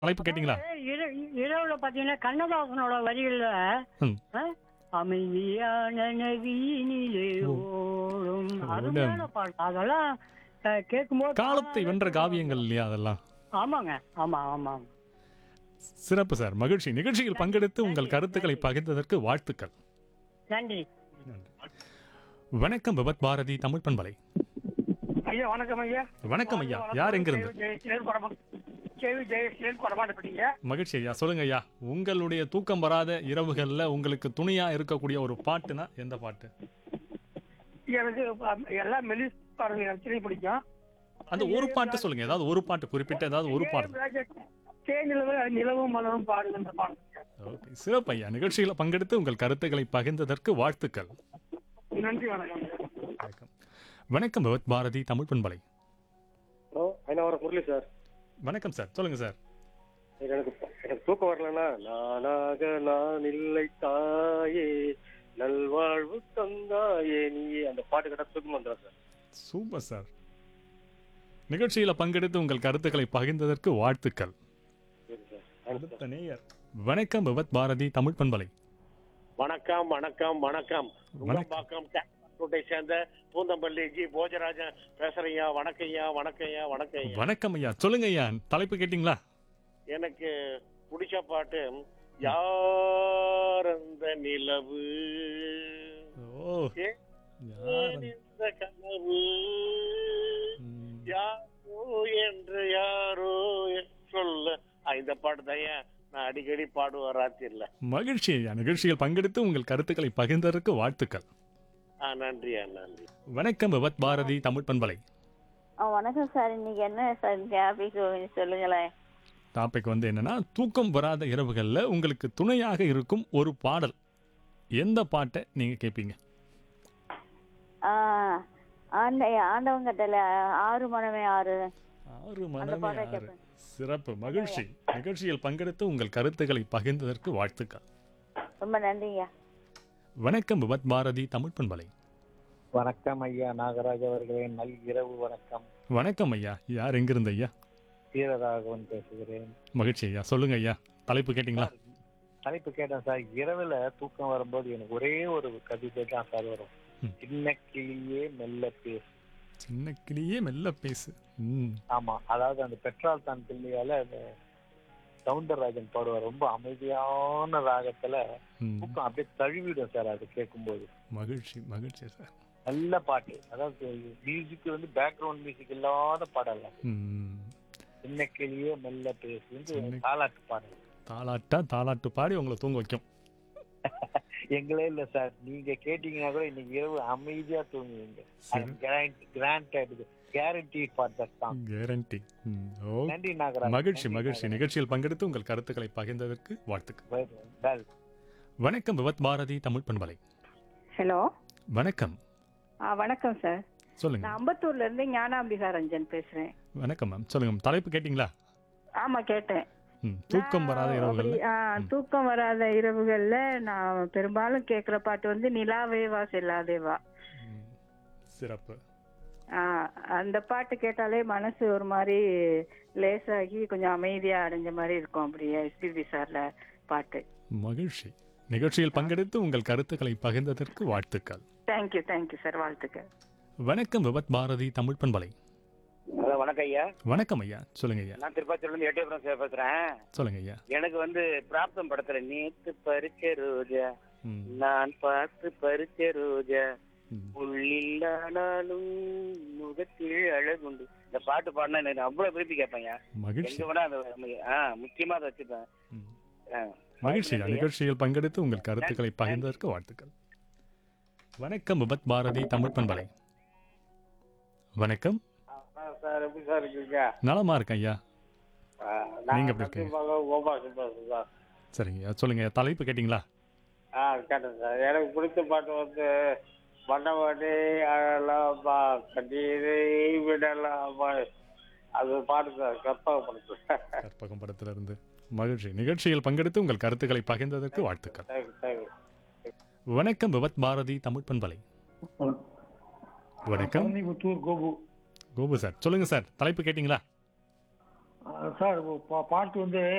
தலைப்பு கேட்டிங்களா இர- இரவுல பாத்தீங்கன்னா கண்ணதாசனோட வரிகள்ல ம். ஆ, அமைதியான நவீனிலே ஓ. ஓடும் ஓ, அருமையான பாட்டு அதெல்லாம் அஹ், கேட்கும்போது காலத்தை வென்ற காவியங்கள் இல்லையா அதெல்லாம் ஆமாங்க ஆமா ஆமா சிறப்பு சார் மகிழ்ச்சி நிகழ்ச்சியில் பங்கெடுத்து உங்கள் கருத்துக்களை பகிர்ந்ததற்கு வாழ்த்துக்கள் நன்றி வணக்கம் விபத் பாரதி தமிழ் பண்பலை ஐயா வணக்கம் ஐயா வணக்கம் ஐயா யார் எங்கிருந்து கேவி ஜெயசீலன் கொடமாட்டப்பட்டீங்க மகிழ்ச்சி ஐயா சொல்லுங்க ஐயா உங்களுடைய தூக்கம் வராத இரவுகள்ல உங்களுக்கு துணையா இருக்கக்கூடிய ஒரு பாட்டுனா எந்த பாட்டு எனக்கு அஹ், எல்லாம் மெலிஸ் பாருங்க எனக்கு திணை பிடிக்கும் அந்த ஒரு பாட்டு சொல்லுங்க ஏதாவது ஒரு பாட்டு குறிப்பிட்ட ஏதாவது ஒரு பாடல் தேனிலவு நிலவும் மலரும் பாடுகின்ற பாடல் ஓகே சிறப்பு ஐயா நிகழ்ச்சியில் பங்கெடுத்து உங்கள் கருத்துக்களை பகிர்ந்ததற்கு வாழ்த்துக்கள் நன்றி வணக்கம் வணக்கம் வணக்கம் விபத் பாரதி தமிழ் பண்பலை ஹலோ ஐநாவர முரளி சார் வணக்கம் சார் சொல்லுங்க சார் எனக்கு எனக்கு தூக்கம் வரலன்னா நானாக நான் இல்லை தாயே நல்வாழ்வு தந்தாயே நீயே அந்த பாட்டு கேட்டா தூக்கம் வந்துடும் சார் சூப்பர் சார் நிகழ்ச்சியில் பங்கெடுத்து உங்கள் கருத்துக்களை பகிர்ந்ததற்கு வாழ்த்துக்கள் சரி சார் தேங்க்ஸ் சார் அடுத்த நேயர் வணக்கம் விபத் பாரதி தமிழ் பண்பலை வணக்கம் வணக்கம் வணக்கம் உங்கம்பாக்கம் கோட்டை சேர்ந்த பூந்தம்பள்ளி ஜி போஜராஜன் பேசுறீங்க வணக்கம்யா வணக்கம்யா வணக்கம்யா வணக்கம் ஐயா சொல்லுங்க ஐயா தலைப்பு கேட்டிங்களா எனக்கு பிடிச்ச பாட்டு யார் அந்த நிலவு ஓ ஏன் யார் அந்த- இந்த கனவு ம், யாரோ என்று யாரோ சொல்ல ஆ, இந்த பாட்டு தான் நான் அடிக்கடி பாடுவேன் ராத்திரில மகிழ்ச்சி ஐயா நிகழ்ச்சியில் பங்கெடுத்து உங்கள் கருத்துக்களை பகிர்ந்ததற்கு வாழ்த்துக்கள் ஆ நன்றியா நன்றி வணக்கம் விபத் பாரதி தமிழ் பண்பலை ஆ வணக்கம் சார் இன்னைக்கு என்ன சார் டாபிக் சொல்லுங்களேன் டாபிக் வந்து என்னன்னா தூக்கம் வராத இரவுகள்ல உங்களுக்கு துணையாக இருக்கும் ஒரு பாடல் எந்த பாட்டை நீங்க கேட்பீங்க ஆ ஆண்ட ஆண்டவங்கட்டல ஆறு மனமே ஆறு ஆறு அந்த மனமே பாட்டை ஆறு கேட்பேன் சிறப்பு மகிழ்ச்சி நிகழ்ச்சியில் பங்கெடுத்து உங்கள் கருத்துக்களை பகிர்ந்ததற்கு வாழ்த்துக்கள் ரொம்ப நன்றிங்க வணக்கம் விபத் பாரதி தமிழ் பண்பலை வணக்கம் ஐயா நாகராஜ் அவர்களே நல் இரவு வணக்கம் வணக்கம் ஐயா யார் எங்கிருந்து ஐயா வீரராகவன் பேசுகிறேன் மகிழ்ச்சி ஐயா சொல்லுங்க ஐயா தலைப்பு கேட்டிங்களா தலைப்பு கேட்டேன் சார் இரவுல தூக்கம் வரும்போது எனக்கு ஒரே ஒரு கவிதை தான் சார் வரும் ம். சின்ன கிளியே மெல்ல பேசு சின்ன கிளியே மெல்ல பேசு ம் ஆமா அதாவது அந்த பெட்ரோல் தான் பிள்ளையால அந்த சவுந்தரராஜன் பாடுவார் ரொம்ப அமைதியான ராகத்துல ம். தூக்கம் அப்படியே தழுவிடும் சார் அது கேட்கும்போது மகிழ்ச்சி மகிழ்ச்சி சார் நல்ல பாட்டு அதாவது மியூசிக் வந்து பேக்ரவுண்ட் மியூசிக் இல்லாத பாடல் ம். சின்ன கிளியே மெல்ல பேசு சின்ன- தாலாட்டு பாடல் தாலாட்டா தாலாட்டு பாடி உங்களை தூங்க வைக்கும் எங்களே இல்ல சார் நீங்க கேட்டீங்கன்னா கூட இன்னைக்கு இரவு அமைதியா தூங்குவீங்க சரி. Granted guarantee for that song guarantee ஓ நன்றி நாகராஜ் மகிழ்ச்சி நன்றி மகிழ்ச்சி நாகராஜ். நிகழ்ச்சியில் பங்கெடுத்து உங்கள் கருத்துக்களை பகிர்ந்ததற்கு வாழ்த்துக்கள் Well, well. வணக்கம் விபத் பாரதி தமிழ் பண்பலை ஹலோ வணக்கம் ஆ வணக்கம் சார் சொல்லுங்க நான் அம்பத்தூர்ல இருந்து ஞானாம்பிகா ரஞ்சன் பேசுறேன் வணக்கம் மேம் சொல்லுங்க மேம். தலைப்பு கேட்டிங்களா ஆமா கேட்டேன் ம், தூக்கம் வராத நான் இரவுகள் அப்படி, ஆ, தூக்கம் வராத இரவுகள்ல நான் பெரும்பாலும் கேக்குற பாட்டு வந்து நிலாவே வா செல்லாதே வா சிறப்பு ஆ, அந்த பாட்டு கேட்டாலே மனசு ஒரு மாதிரி லேசாகி கொஞ்சம் அமைதியா அடைஞ்ச மாதிரி இருக்கும் அப்படியே எஸ்பிபி சார்ல பாட்டு மகிழ்ச்சி நிகழ்ச்சியில் பங்கெடுத்து உங்கள் கருத்துக்களை பகிர்ந்ததற்கு வாழ்த்துக்கள் தேங்க்யூ தேங்க்யூ சார் வாழ்த்துக்கள் வணக்கம் விபத் பாரதி தமிழ் பண்பலை ஹலோ வணக்கம் ஐயா வணக்கம் ஐயா சொல்லுங்க ஐயா நான் திருப்பாச்சூர்ல இருந்து எட்டயபுரம் சார் பேசுறேன் சொல்லுங்க ஐயா எனக்கு வந்து பிராப்தம் படத்துல நேத்து பறிச்ச ரோஜா ம், நான் பார்த்து பறிச்ச ரோஜா ம். உள்ளில்லானாலும் முகத்தில் அழகுண்டு இந்த பாட்டு பாடினா எனக்கு அவ்வளவு விரும்பி கேட்பேன் மகிழ்ச்சி எங்க வேணா அந்த ஆ முக்கியமா அதை வச்சுப்பேன் ம். ஆ. மகிழ்ச்சி ஐயா. நிகழ்ச்சியில் பங்கெடுத்து உங்கள் கருத்துக்களை பகிர்ந்ததற்கு வாழ்த்துக்கள் வணக்கம் விபத் பாரதி தமிழ் பண்பலை வணக்கம் சார் எப்படி சார் இருக்கீங்க நலமா இருக்கேன் ஐயா ஆ, நீங்க நான் எப்படி இருக்கீங்க? கண்டிப்பாக கோபால் பேசுறேன் சார் சரிங்க ஐயா சொல்லுங்க ஐயா. தலைப்பு கேட்டிங்களா ஆ கேட்டேன் சார் எனக்கு பிடிச்ச பாட்டு வந்து மண்டபடி அழலாமா கண்ணீரை விடலாமா அது பாட்டு சார் கற்பக படத்து கற்பகம் படத்திலிருந்து மகிழ்ச்சி நிகழ்ச்சியில் பங்கெடுத்து உங்கள் கருத்துக்களை பகிர்ந்ததற்கு வாழ்த்துக்கள் தேங்க்யூ தேங்க்யூ வணக்கம் விபத் பாரதி தமிழ் பண்பலை வணக்கம் புத்தூர் கோபு கோபு சார் சொல்லுங்க சார் தலைப்பு கேட்டிங்களா சார் பாட்டு வந்து